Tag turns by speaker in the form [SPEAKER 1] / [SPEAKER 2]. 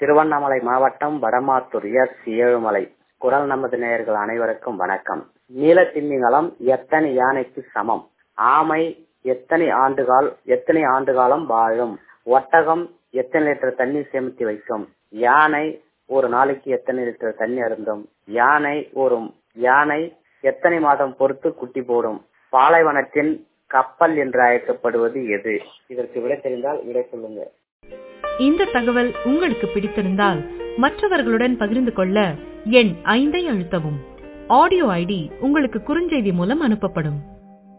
[SPEAKER 1] திருவண்ணாமலை மாவட்டம் வடமாத்தூர் எஸ் ஏழுமலை குரல் நமது நேயர்கள் அனைவருக்கும் வணக்கம் நீலத்திமிங்கலம் எத்தனை யானைக்கு சமம் ஆமை எத்தனை ஆண்டுகால் எத்தனை ஆண்டு காலம் வாழும் ஒட்டகம் எத்தனை லிட்டர் தண்ணீர் சேமித்து வைக்கும் யானை ஒரு நாளைக்கு எத்தனை லிட்டர் தண்ணி அருந்தும் யானை ஒரு யானை எத்தனை மாதம் பொறுத்து குட்டி போடும் பாலைவனத்தின் கப்பல் என்று அழைக்கப்படுவது எது இதற்கு விடை தெரிந்தால் விடை சொல்லுங்க
[SPEAKER 2] இந்த தகவல் உங்களுக்கு பிடித்திருந்தால் மற்றவர்களுடன் பகிர்ந்து கொள்ள எண் ஐந்தை அழுத்தவும் ஆடியோ ஐடி உங்களுக்கு குறுஞ்செய்தி மூலம் அனுப்பப்படும்